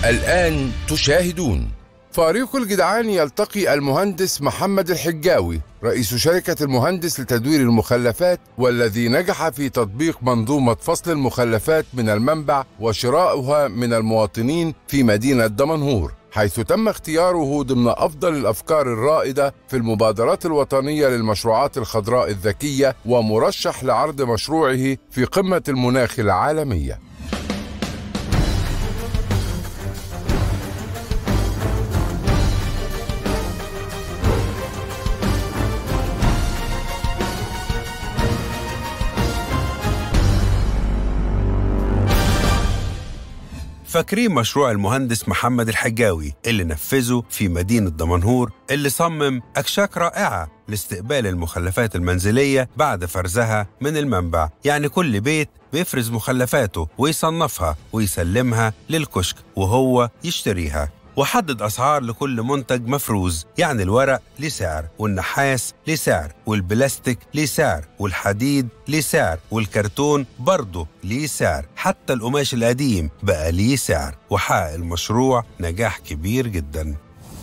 الآن تشاهدون فريق الجدعان يلتقي المهندس محمد الحجاوي رئيس شركة المهندس لتدوير المخلفات والذي نجح في تطبيق منظومة فصل المخلفات من المنبع وشراؤها من المواطنين في مدينة دمنهور حيث تم اختياره ضمن أفضل الأفكار الرائدة في المبادرات الوطنية للمشروعات الخضراء الذكية ومرشح لعرض مشروعه في قمة المناخ العالمية فاكرين مشروع المهندس محمد الحجاوي اللي نفذه في مدينة دمنهور اللي صمم أكشاك رائعة لاستقبال المخلفات المنزلية بعد فرزها من المنبع يعني كل بيت بيفرز مخلفاته ويصنفها ويسلمها للكشك وهو يشتريها وحدد أسعار لكل منتج مفروز يعني الورق ليه سعر والنحاس ليه سعر والبلاستيك ليه سعر والحديد ليه سعر والكرتون برضه ليه سعر حتى القماش القديم بقى ليه سعر وحقق المشروع نجاح كبير جداً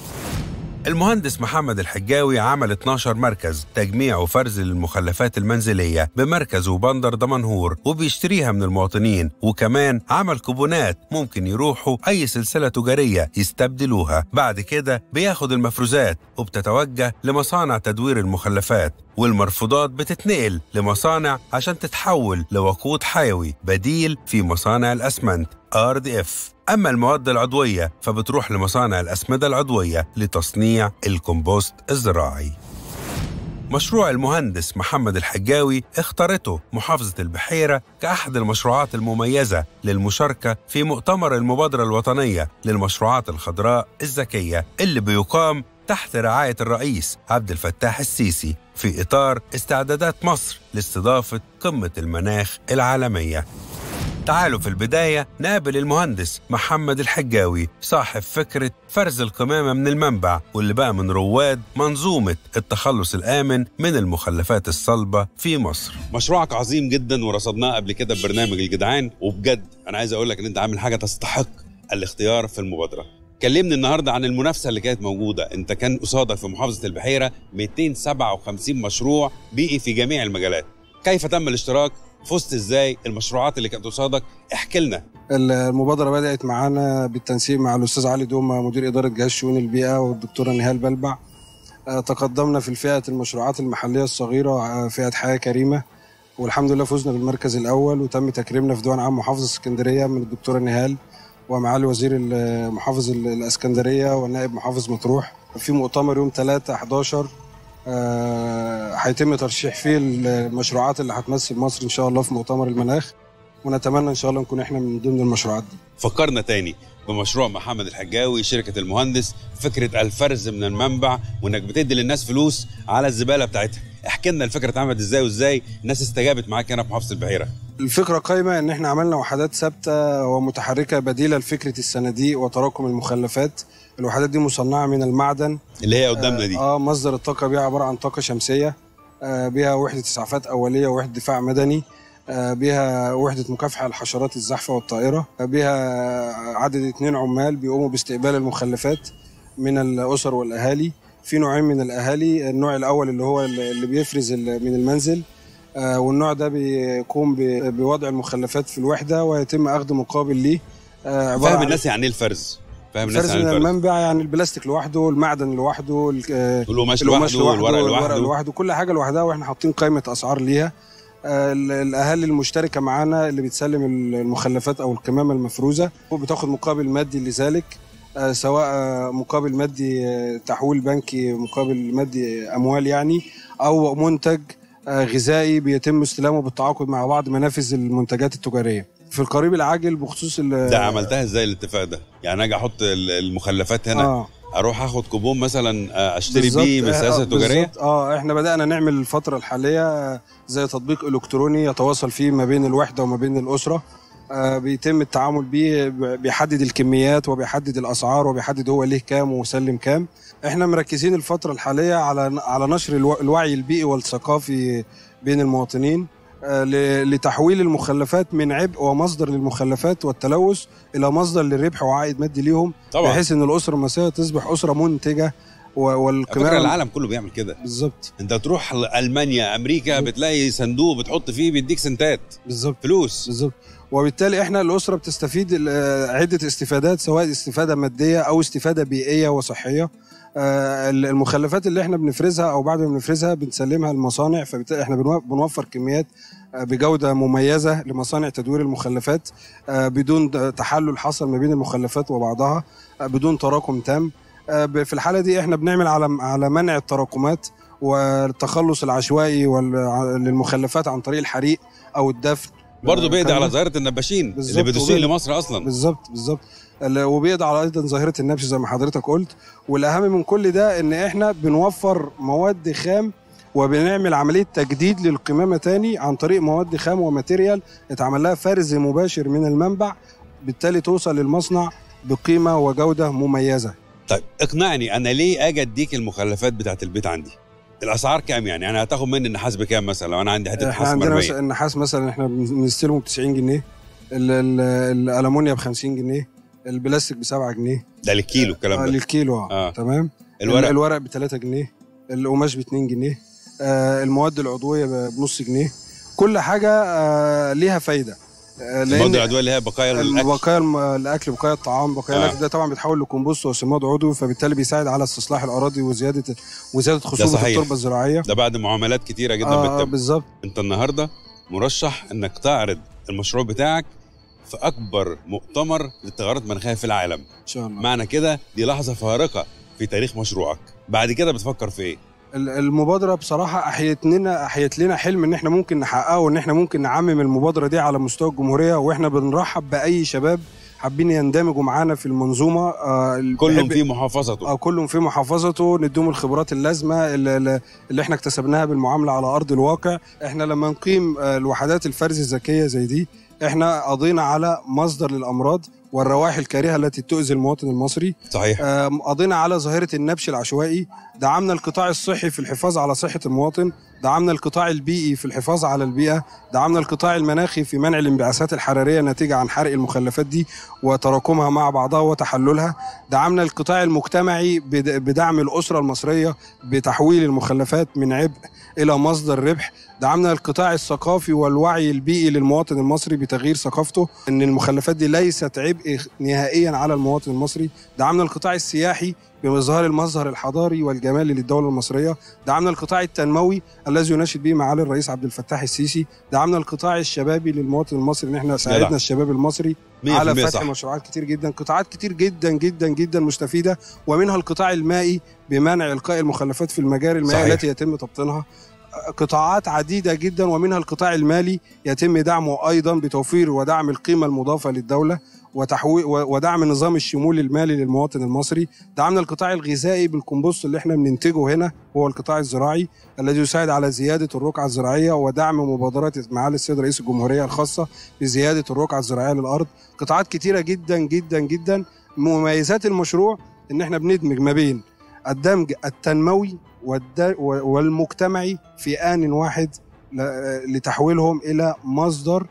المهندس محمد الحجاوي عمل 12 مركز تجميع وفرز للمخلفات المنزلية بمركز وبندر دمنهور وبيشتريها من المواطنين وكمان عمل كوبونات ممكن يروحوا أي سلسلة تجارية يستبدلوها بعد كده بياخد المفروزات وبتتوجه لمصانع تدوير المخلفات والمرفوضات بتتنقل لمصانع عشان تتحول لوقود حيوي بديل في مصانع الأسمنت RDF أما المواد العضوية فبتروح لمصانع الأسمدة العضوية لتصنيع الكمبوست الزراعي مشروع المهندس محمد الحجاوي اختارته محافظة البحيرة كأحد المشروعات المميزة للمشاركة في مؤتمر المبادرة الوطنية للمشروعات الخضراء الذكية اللي بيقام تحت رعاية الرئيس عبد الفتاح السيسي في إطار استعدادات مصر لاستضافة قمة المناخ العالمية تعالوا في البداية نقابل المهندس محمد الحجاوي صاحب فكرة فرز القمامة من المنبع واللي بقى من رواد منظومة التخلص الآمن من المخلفات الصلبة في مصر مشروعك عظيم جدا ورصدناه قبل كده ببرنامج الجدعان وبجد انا عايز اقول لك ان انت عامل حاجه تستحق الاختيار في المبادره كلمني النهارده عن المنافسه اللي كانت موجوده انت كان قصادك في محافظه البحيره 257 مشروع بيئي في جميع المجالات كيف تم الاشتراك فزت ازاي المشروعات اللي كانت قصادك احكي لنا المبادرة بدأت معانا بالتنسيق مع الأستاذ علي دومة مدير إدارة جهاز شؤون البيئة والدكتورة نهال بلبع آه، تقدمنا في الفئة المشروعات المحلية الصغيرة آه، فئة حياة كريمة والحمد لله فزنا بالمركز الأول وتم تكريمنا في ديوان عام محافظة اسكندرية من الدكتورة نهال ومعالي وزير ال- محافظ ال- الإسكندرية والنائب محافظ مطروح في مؤتمر يوم 3 11 آه، هيتم ترشيح فيه المشروعات اللي هتمثل مصر إن شاء الله في مؤتمر المناخ ونتمنى إن شاء الله نكون إحنا من ضمن المشروعات دي فكرنا تاني بمشروع محمد الحجاوي شركه المهندس فكره الفرز من المنبع وانك بتدي للناس فلوس على الزباله بتاعتها احكي لنا الفكره اتعملت ازاي وازاي الناس استجابت معاك هنا في محافظه البحيره الفكرة قايمة إن إحنا عملنا وحدات ثابتة ومتحركة بديلة لفكرة الصناديق وتراكم المخلفات الوحدات دي مصنعة من المعدن اللي هي قدامنا دي اه مصدر الطاقة بيها عبارة عن طاقة شمسية آه بيها وحدة إسعافات أولية ووحدة دفاع مدني آه بيها وحدة مكافحة لحشرات الزحفة والطائرة آه بيها عدد اتنين عمال بيقوموا باستقبال المخلفات من الأسر والأهالي في نوعين من الأهالي النوع الأول اللي هو اللي بيفرز ال- من المنزل آه، والنوع ده بيقوم ب- بوضع المخلفات في الوحدة ويتم أخذ مقابل ليه آه، عبارة فاهم عن الناس يعني ايه الفرز فاهم الناس فرز يعني من ايه الفرز المنبع يعني البلاستيك لوحده المعدن لوحده ال- آه، القماش القماش لوحده والورق والورق لوحده لوحده كل حاجه لوحدها واحنا حاطين قائمه اسعار ليها آه، ال- الاهالي المشتركه معانا اللي بتسلم ال- المخلفات او القمامه المفروزه وبتاخد مقابل مادي لذلك آه، سواء آه، مقابل مادي آه، تحويل بنكي مقابل مادي اموال يعني او منتج آه، غذائي بيتم استلامه بالتعاقد مع بعض منافذ المنتجات التجاريه في القريب العاجل بخصوص ال- ده عملتها ازاي الاتفاق ده يعني اجي احط ال- المخلفات هنا اه اروح اخد كوبون مثلا آه، اشتري بالظبط. بيه من آه، السياسه آه، التجاريه بالظبط. اه احنا بدانا نعمل الفتره الحاليه آه، زي تطبيق الكتروني يتواصل فيه ما بين الوحده وما بين الاسره آه، بيتم التعامل بيه ب- بيحدد الكميات وبيحدد الاسعار وبيحدد هو ليه كام وسلم كام احنا مركزين الفتره الحاليه على على نشر الو- الوعي البيئي والثقافي بين المواطنين آه، ل- لتحويل المخلفات من عبء ومصدر للمخلفات والتلوث الى مصدر للربح وعائد مادي ليهم طبعا بحيث ان الاسره المصريه تصبح اسره منتجه و- على فكره والقمامه العالم كله بيعمل كده بالظبط انت تروح المانيا امريكا بالظبط. بتلاقي صندوق بتحط فيه بيديك سنتات بالظبط فلوس بالظبط وبالتالي احنا الاسره بتستفيد ال- عده استفادات سواء استفاده ماديه او استفاده بيئيه وصحيه آه، المخلفات اللي احنا بنفرزها او بعد ما بنفرزها بنسلمها للمصانع فبالتالي احنا بنو- بنوفر كميات آه، بجوده مميزه لمصانع تدوير المخلفات آه، بدون د- تحلل حصل ما بين المخلفات وبعضها آه، بدون تراكم تام آه، ب- في الحاله دي احنا بنعمل على على منع التراكمات والتخلص العشوائي وال- للمخلفات عن طريق الحريق او الدفن برضه بيقضي كان- على ظاهره النباشين اللي بالظبط، بتسيء وبيقضي- لمصر اصلا بالظبط بالظبط ال- وبيقضي على ايضا ظاهره النبش زي ما حضرتك قلت والاهم من كل ده ان احنا بنوفر مواد خام وبنعمل عمليه تجديد للقمامه تاني عن طريق مواد خام وماتيريال اتعمل لها فرز مباشر من المنبع بالتالي توصل للمصنع بقيمه وجوده مميزه طيب اقنعني انا ليه اجي اديك المخلفات بتاعت البيت عندي الاسعار كام يعني يعني هتاخد مني النحاس بكام مثلا لو انا عندي حته احنا نحاس عندنا مرميه مثلا النحاس مثلا احنا بنستلمه ب 90 جنيه ال- ال- الالومنيا ب 50 جنيه البلاستيك ب 7 جنيه ده للكيلو الكلام آه، ده للكيلو اه آه. تمام الورق الورق ب 3 جنيه القماش ب 2 جنيه آه المواد العضويه ب- بنص جنيه كل حاجه آه ليها فايده آه المواد العضويه اللي هي بقايا الاكل بقايا الم- الاكل بقايا الطعام بقايا آه. الاكل ده طبعا بيتحول لكمبوست وسماد عضوي فبالتالي بيساعد على استصلاح الاراضي وزياده وزياده خصوبه صحيح. التربه الزراعيه ده بعد معاملات كتيره جدا آه بتتم بالظبط انت النهارده مرشح انك تعرض المشروع بتاعك في اكبر مؤتمر للتغيرات المناخيه في العالم ان شاء الله معنى كده دي لحظه فارقه في تاريخ مشروعك بعد كده بتفكر في ايه ال- المبادره بصراحه احيت لنا احيت لنا حلم ان احنا ممكن نحققه وان احنا ممكن نعمم المبادره دي على مستوى الجمهوريه واحنا بنرحب باي شباب حابين يندمجوا معانا في المنظومه آه ال- كلهم بحب- في محافظته اه كلهم في محافظته نديهم الخبرات اللازمه اللي, اللي- اللي احنا اكتسبناها بالمعامله على ارض الواقع احنا لما نقيم آه، الوحدات الفرز الذكيه زي دي احنا قضينا على مصدر للامراض والروائح الكريهه التي تؤذي المواطن المصري صحيح آه، قضينا على ظاهرة النبش العشوائي دعمنا القطاع الصحي في الحفاظ على صحة المواطن دعمنا القطاع البيئي في الحفاظ على البيئة دعمنا القطاع المناخي في منع الانبعاثات الحرارية ناتجة عن حرق المخلفات دي وتراكمها مع بعضها وتحللها دعمنا القطاع المجتمعي بد- بدعم الأسرة المصرية بتحويل المخلفات من عبء إلى مصدر ربح دعمنا القطاع الثقافي والوعي البيئي للمواطن المصري بتغيير ثقافته ان المخلفات دي ليست عبء نهائيا على المواطن المصري دعمنا القطاع السياحي بإظهار المظهر الحضاري والجمالي للدولة المصرية دعمنا القطاع التنموي الذي يناشد به معالي الرئيس عبد الفتاح السيسي دعمنا القطاع الشبابي للمواطن المصري ان احنا ساعدنا الشباب المصري 100% على فتح صح مشروعات كتير جدا قطاعات كتير جدا جدا جدا مستفيدة ومنها القطاع المائي بمنع إلقاء المخلفات في المجاري المائية صحيح. التي يتم تبطينها قطاعات عديدة جدا ومنها القطاع المالي يتم دعمه أيضا بتوفير ودعم القيمة المضافة للدولة وتحويل ودعم النظام الشمولي المالي للمواطن المصري دعمنا القطاع الغذائي بالكمبوست اللي احنا بننتجه هنا هو القطاع الزراعي الذي يساعد على زيادة الرقعة الزراعية ودعم مبادرات معالي السيد رئيس الجمهورية الخاصة بزيادة الرقعة الزراعية للأرض قطاعات كتيرة جدا جدا جدا مميزات المشروع ان احنا بندمج ما بين الدمج التنموي والد- والمجتمعي في آن واحد ل- لتحويلهم إلى مصدر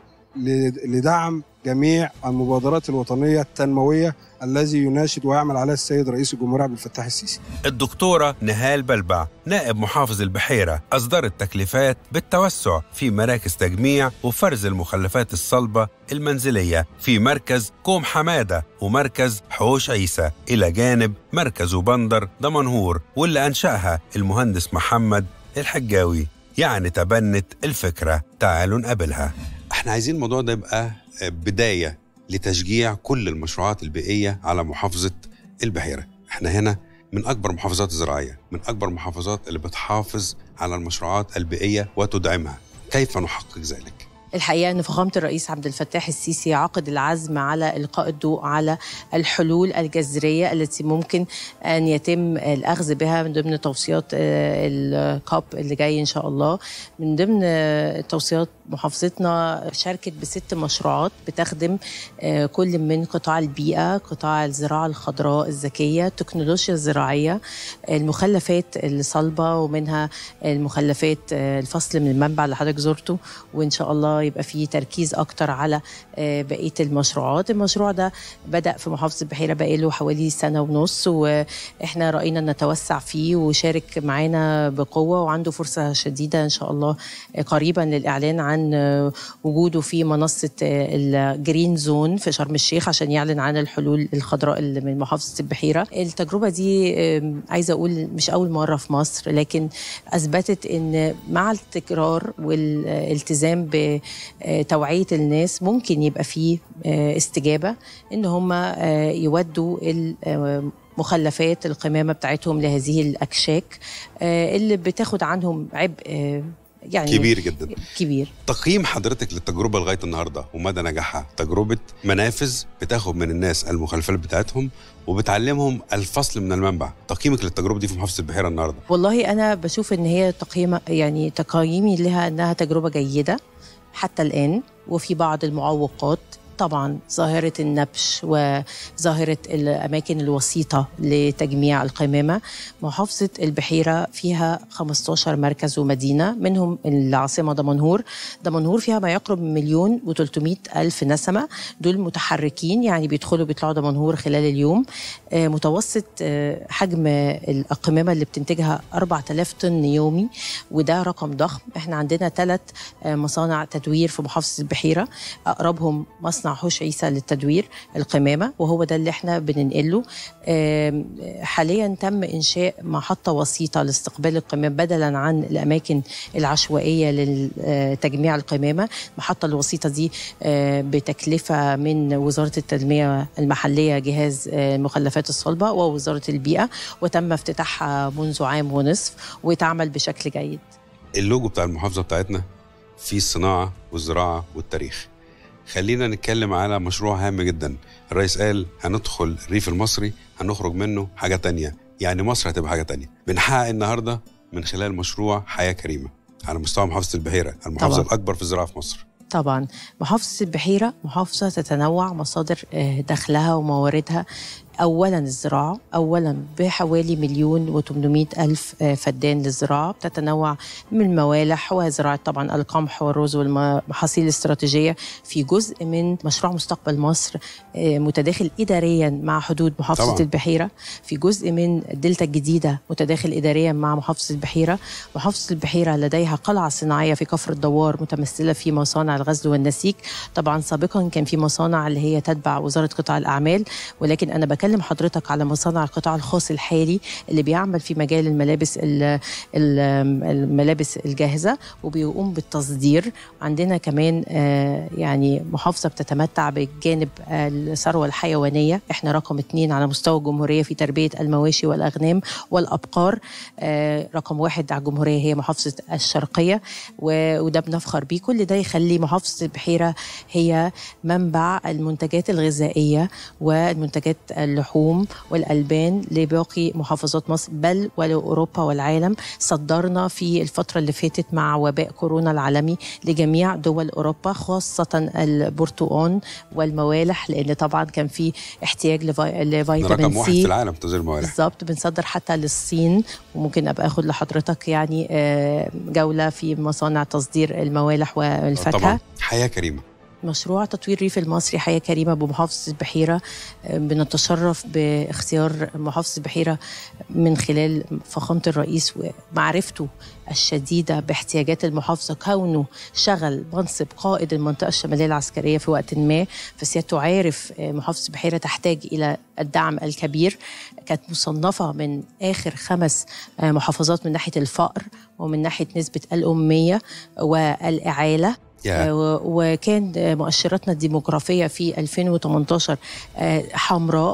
ل- لدعم جميع المبادرات الوطنية التنموية الذي يناشد ويعمل عليها السيد رئيس الجمهورية عبد الفتاح السيسي الدكتورة نهال بلبع نائب محافظ البحيرة أصدرت تكليفات بالتوسع في مراكز تجميع وفرز المخلفات الصلبة المنزلية في مركز كوم حمادة ومركز حوش عيسى إلى جانب مركز بندر دمنهور واللي أنشأها المهندس محمد الحجاوي يعني تبنت الفكرة تعالوا نقابلها احنا عايزين الموضوع ده يبقى بدايه لتشجيع كل المشروعات البيئيه على محافظه البحيره احنا هنا من اكبر المحافظات الزراعيه من اكبر المحافظات اللي بتحافظ على المشروعات البيئيه وتدعمها كيف نحقق ذلك الحقيقه ان فخامه الرئيس عبد الفتاح السيسي عقد العزم على القاء الضوء على الحلول الجذريه التي ممكن ان يتم الاخذ بها من ضمن توصيات آه، الكاب اللي جاي ان شاء الله من ضمن آه، التوصيات محافظتنا شاركت بست مشروعات بتخدم آه، كل من قطاع البيئة قطاع الزراعة الخضراء الذكية التكنولوجيا الزراعية المخلفات الصلبة ومنها المخلفات آه، الفصل من المنبع اللي حضرتك زرته وإن شاء الله يبقى فيه تركيز أكتر على آه، بقية المشروعات المشروع ده بدأ في محافظة البحيرة بقاله حوالي سنة ونص وإحنا رأينا نتوسع فيه وشارك معانا بقوة وعنده فرصة شديدة إن شاء الله قريبا للإعلان عن وجوده في منصة الجرين زون في شرم الشيخ عشان يعلن عن الحلول الخضراء اللي من محافظة البحيرة التجربة دي آم، عايزة أقول مش أول مرة في مصر لكن أثبتت أن مع التكرار والالتزام بتوعية الناس ممكن يبقى فيه آه، استجابة ان هم آه، يودوا ال- آه، مخلفات القمامة بتاعتهم لهذه الأكشاك آه، اللي بتاخد عنهم عبء آه، يعني كبير جدا كبير تقييم حضرتك للتجربه لغايه النهارده ومدى نجاحها تجربه منافذ بتاخد من الناس المخلفات بتاعتهم وبتعلمهم الفصل من المنبع تقييمك للتجربه دي في محافظه البحيره النهارده والله أنا بشوف إن هي تقييم يعني تقييمي لها إنها تجربة جيدة حتى الآن وفي بعض المعوقات طبعا ظاهرة النبش وظاهرة الأماكن الوسيطة لتجميع القمامة محافظة البحيرة فيها 15 مركز ومدينة منهم العاصمة دمنهور دمنهور فيها ما يقرب من مليون و300 ألف نسمة دول متحركين يعني بيدخلوا بيطلعوا دمنهور خلال اليوم آه، متوسط آه، حجم القمامة اللي بتنتجها 4000 طن يومي وده رقم ضخم احنا عندنا ثلاث مصانع تدوير في محافظة البحيرة أقربهم مصنع حوش عيسى للتدوير القمامة وهو ده اللي احنا بننقله آم، حاليا تم إنشاء محطة وسيطة لاستقبال القمامة بدلا عن الأماكن العشوائية لتجميع القمامة المحطة الوسيطة دي آه، بتكلفة من وزارة التنمية المحلية جهاز آه، المخلفات الصلبة ووزارة البيئة وتم افتتاحها منذ عام ونصف وتعمل بشكل جيد اللوجو بتاع المحافظه بتاعتنا فيه الصناعه والزراعه والتاريخ خلينا نتكلم على مشروع هام جدا الرئيس قال هندخل الريف المصري هنخرج منه حاجه تانية يعني مصر هتبقى حاجه تانية بنحقق النهارده من خلال مشروع حياه كريمه على مستوى محافظه البحيره المحافظه طبعاً. الاكبر في الزراعه في مصر طبعا محافظة البحيرة محافظة تتنوع مصادر آه، دخلها ومواردها أولا الزراعة أولا بحوالي مليون وتمنمائة ألف آه، فدان للزراعة بتتنوع من الموالح وزراعة طبعا القمح والرز والمحاصيل الاستراتيجية في جزء من مشروع مستقبل مصر آه، متداخل إداريا مع حدود محافظة طبعاً. البحيرة في جزء من الدلتا الجديدة متداخل إداريا مع محافظة البحيرة محافظة البحيرة لديها قلعة صناعية في كفر الدوار متمثلة في مصانع الغزل والنسيج طبعا سابقا كان في مصانع اللي هي تتبع وزارة قطاع الأعمال ولكن أنا بكلم حضرتك على مصانع القطاع الخاص الحالي اللي بيعمل في مجال الملابس ال- ال- الملابس الجاهزة وبيقوم بالتصدير عندنا كمان آه، يعني محافظة بتتمتع بجانب الثروة الحيوانية احنا رقم اثنين على مستوى الجمهورية في تربية المواشي والأغنام والأبقار آه، رقم واحد على الجمهورية هي محافظة الشرقية و- وده بنفخر بيه كل ده يخلي محافظة البحيرة هي منبع المنتجات الغذائية والمنتجات اللحوم والألبان لباقي محافظات مصر بل ولأوروبا والعالم صدرنا في الفترة اللي فاتت مع وباء كورونا العالمي لجميع دول أوروبا خاصة البرتقان والموالح لأن طبعا كان في احتياج لفي- إحنا لفيتامين رقم واحد في سي العالم في تصدير الموالح بالظبط بنصدر حتى للصين وممكن ابقى اخد لحضرتك يعني آه، جوله في مصانع تصدير الموالح والفاكهه طبعا حياه كريمه مشروع تطوير الريف المصري حياة كريمة بمحافظة البحيرة آه، بنتشرف باختيار محافظة البحيرة من خلال فخامة الرئيس ومعرفته الشديدة باحتياجات المحافظة كونه شغل منصب قائد المنطقة الشمالية العسكرية في وقت ما فسيادته عارف آه، محافظة البحيرة تحتاج إلى الدعم الكبير كانت مصنفة من آخر خمس آه، محافظات من ناحية الفقر ومن ناحية نسبة الأمية والإعالة يا آه، و- وكان آه، مؤشراتنا الديموغرافية في 2018 آه، حمراء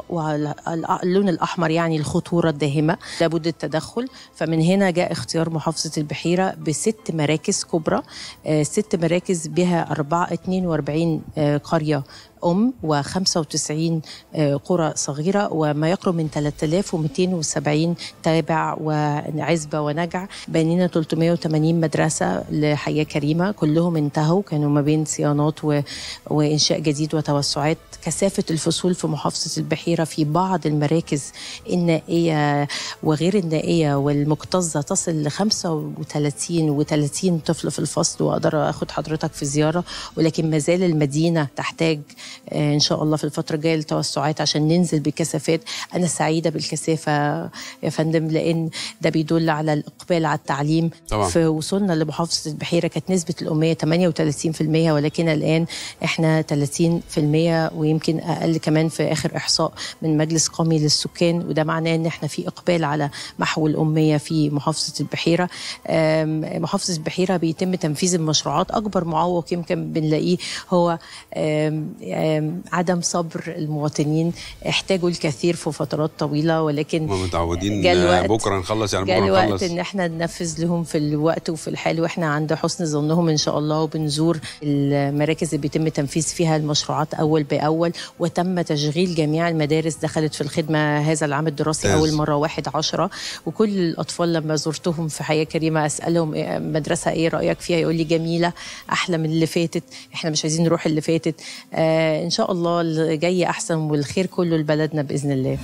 واللون الأحمر يعني الخطورة الداهمة لابد التدخل فمن هنا جاء اختيار محافظة البحيرة بست مراكز كبرى آه، ست مراكز بها أربعة 42 آه، قرية أم و95 قرى صغيرة وما يقرب من 3270 تابع وعزبة ونجع بنينا 380 مدرسة لحياة كريمة كلهم انتهوا كانوا ما بين صيانات و... وإنشاء جديد وتوسعات كثافة الفصول في محافظة البحيرة في بعض المراكز النائية وغير النائية والمكتظة تصل ل 35 و30 طفل في الفصل وأقدر أخد حضرتك في زيارة ولكن ما زال المدينة تحتاج إن شاء الله في الفترة الجاية لتوسعات عشان ننزل بكثافات أنا سعيدة بالكثافة يا فندم لأن ده بيدل على الإقبال على التعليم طبعا. في وصولنا لمحافظة البحيرة كانت نسبة الأمية 38% ولكن الآن إحنا 30% ويمكن أقل كمان في آخر إحصاء من مجلس قومي للسكان وده معناه إن إحنا في إقبال على محو الأمية في محافظة البحيرة محافظة البحيرة بيتم تنفيذ المشروعات أكبر معوق يمكن بنلاقيه هو آم آم عدم صبر المواطنين احتاجوا الكثير في فترات طويلة ولكن هم متعودين جاء الوقت- بكره نخلص يعني جاء بكره الوقت نخلص ان احنا ننفذ لهم في الوقت وفي الحال واحنا عند حسن ظنهم ان شاء الله وبنزور المراكز اللي بيتم تنفيذ فيها المشروعات اول باول وتم تشغيل جميع المدارس دخلت في الخدمه هذا العام الدراسي ممتاز. اول مره واحد عشرة وكل الاطفال لما زرتهم في حياه كريمه اسالهم إيه مدرسه ايه رايك فيها يقول لي جميله احلى من اللي فاتت احنا مش عايزين نروح اللي فاتت آه ان شاء الله اللي جاي احسن والخير كله لبلدنا باذن الله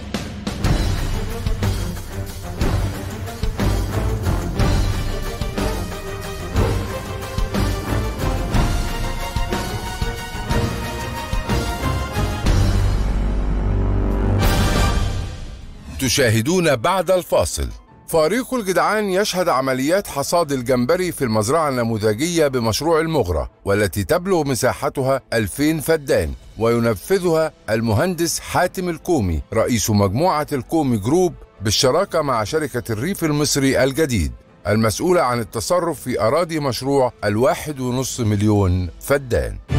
تشاهدون بعد الفاصل فريق الجدعان يشهد عمليات حصاد الجمبري في المزرعة النموذجية بمشروع المغرة والتي تبلغ مساحتها 2000 فدان وينفذها المهندس حاتم الكومي رئيس مجموعة الكومي جروب بالشراكة مع شركة الريف المصري الجديد المسؤولة عن التصرف في أراضي مشروع الواحد ونصف مليون فدان